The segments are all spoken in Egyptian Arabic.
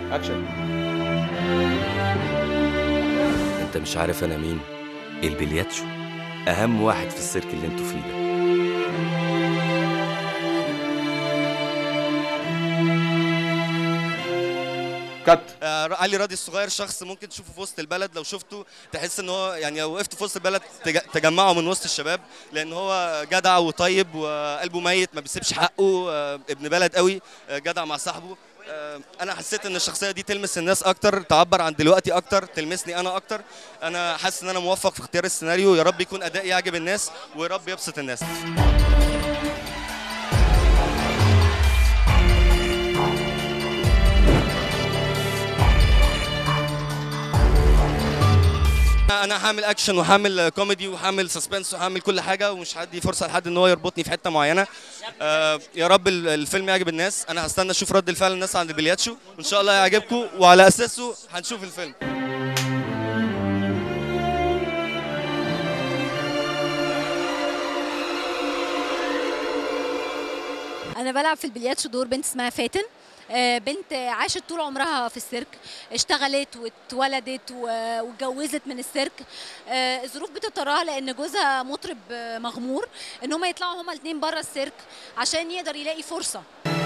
اكشن انت مش عارف انا مين البلياتشو اهم واحد في السيرك اللي انتوا فيه ده كات آه، علي راضي الصغير شخص ممكن تشوفه في وسط البلد لو شفته تحس ان هو يعني لو وقفت في وسط البلد تج- تجمعه من وسط الشباب لان هو جدع وطيب وقلبه ميت ما بيسيبش حقه آه، ابن بلد قوي آه، جدع مع صاحبه آه، انا حسيت ان الشخصيه دي تلمس الناس اكتر تعبر عن دلوقتي اكتر تلمسني انا اكتر انا حاسس ان انا موفق في اختيار السيناريو يا رب يكون اداء يعجب الناس ويا رب يبسط الناس انا هعمل اكشن وهعمل كوميدي وهعمل سسبنس وهعمل كل حاجه ومش هدي فرصه لحد ان هو يربطني في حته معينه آه يا رب ال- الفيلم يعجب الناس انا هستنى اشوف رد الفعل الناس عند البلياتشو وان شاء الله يعجبكم وعلى اساسه هنشوف الفيلم انا بلعب في البلياتشو دور بنت اسمها فاتن آه، بنت عاشت طول عمرها في السيرك اشتغلت واتولدت و- واتجوزت من السيرك آه، الظروف بتضطرها لان جوزها مطرب آه، مغمور ان هما يطلعوا هما الاثنين بره السيرك عشان يقدر يلاقي فرصه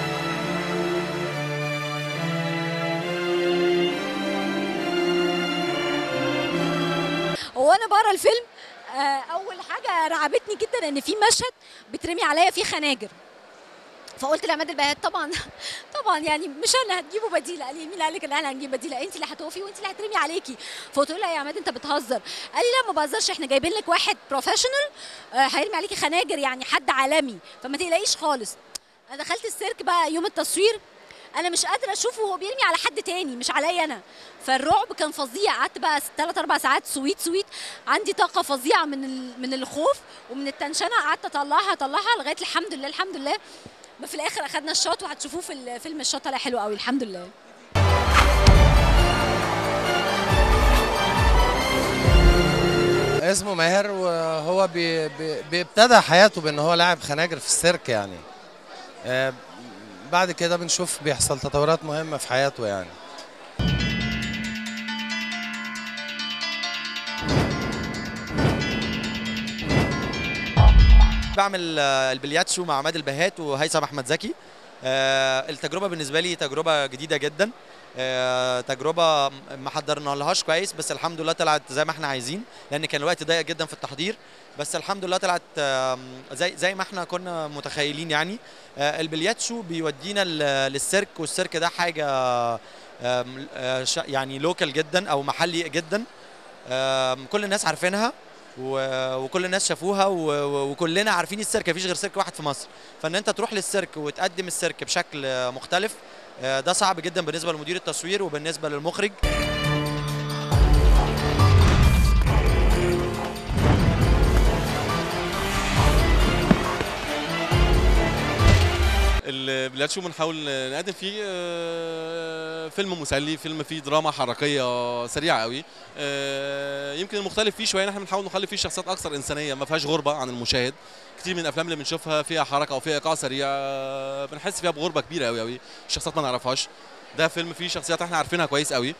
وانا بره الفيلم آه، اول حاجه رعبتني جدا ان في مشهد بترمي عليا فيه خناجر فقلت لعماد البيات طبعا طبعا يعني مش انا هتجيبوا بديله قال لي مين قال لك ان احنا هنجيب بديله انت اللي هتقفي وانت اللي هترمي عليكي فقلت له لا يا عماد انت بتهزر قال لي لا ما بهزرش احنا جايبين لك واحد بروفيشنال هيرمي عليكي خناجر يعني حد عالمي فما تقلقيش خالص انا دخلت السيرك بقى يوم التصوير انا مش قادره اشوفه وهو بيرمي على حد تاني مش عليا انا فالرعب كان فظيع قعدت بقى ثلاث اربع ساعات سويت سويت عندي طاقه فظيعه من ال- من الخوف ومن التنشنه قعدت اطلعها اطلعها لغايه الحمد لله الحمد لله ما في الاخر اخدنا الشوط وهتشوفوه في الفيلم الشوط طلع حلو قوي الحمد لله اسمه ماهر وهو بي بي بيبتدى حياته بان هو لاعب خناجر في السيرك يعني آه، بعد كده بنشوف بيحصل تطورات مهمة في حياته يعني بعمل آه، البلياتشو مع عماد البهات وهيثم احمد زكي آه، التجربه بالنسبه لي تجربه جديده جدا آه، تجربه ما حضرنا لهاش كويس بس الحمد لله طلعت زي ما احنا عايزين لان كان الوقت ضيق جدا في التحضير بس الحمد لله طلعت آم، زي زي ما احنا كنا متخيلين يعني آه، البلياتشو بيودينا ل- للسيرك والسيرك ده حاجه آم، آه، ش- يعني لوكال جدا او محلي جدا آم، كل الناس عارفينها و- وكل الناس شافوها و- و- وكلنا عارفين السيرك مفيش غير سيرك واحد في مصر فان انت تروح للسيرك وتقدم السيرك بشكل آه، مختلف آه، ده صعب جدا بالنسبه لمدير التصوير وبالنسبه للمخرج البلاتشو بنحاول نقدم فيه آه، فيلم مسلي فيلم فيه دراما حركيه سريعه قوي آه، يمكن المختلف فيه شويه ان احنا بنحاول نخلي فيه شخصيات اكثر انسانيه ما فيهاش غربه عن المشاهد كتير من الافلام اللي بنشوفها فيها حركه او فيها ايقاع سريع آه، بنحس فيها بغربه كبيره قوي قوي الشخصيات ما نعرفهاش ده فيلم فيه شخصيات احنا عارفينها كويس قوي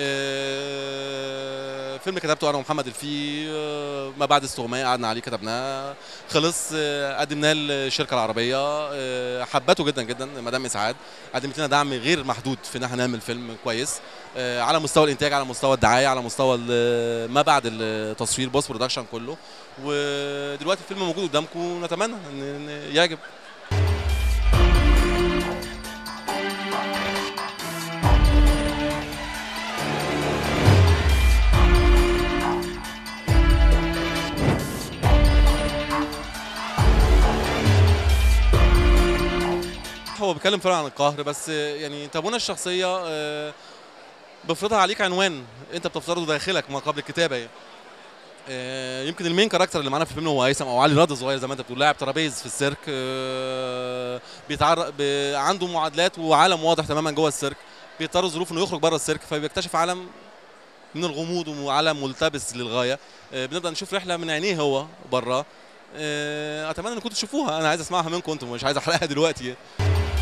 آه، فيلم كتبته انا ومحمد الفي آه، ما بعد استغماية قعدنا عليه كتبناه خلص آه، قدمناه للشركه العربيه آه، حبته جدا جدا مدام اسعاد قدمت لنا دعم غير محدود في ان احنا نعمل فيلم كويس آه، على مستوى الانتاج على مستوى الدعايه على مستوى ال- ما بعد التصوير بوست برودكشن كله ودلوقتي الفيلم موجود قدامكم ونتمنى ان إن يعجب هو بيتكلم فعلا عن القهر بس يعني تابونا الشخصيه آه، بيفرضها عليك عنوان انت بتفترضه داخلك ما قبل الكتابه يعني. آه، يمكن المين كاركتر اللي معانا في الفيلم هو هيثم او علي راضي الصغير زي ما انت بتقول لاعب ترابيز في السيرك آه، بيتعرض ب- عنده معادلات وعالم واضح تماما جوه السيرك بيضطر ظروف انه يخرج بره السيرك فبيكتشف عالم من الغموض وعالم ملتبس للغايه آه، بنبدا نشوف رحله من عينيه هو بره اتمنى انكم تشوفوها انا عايز اسمعها منكم انتم مش عايز احرقها دلوقتي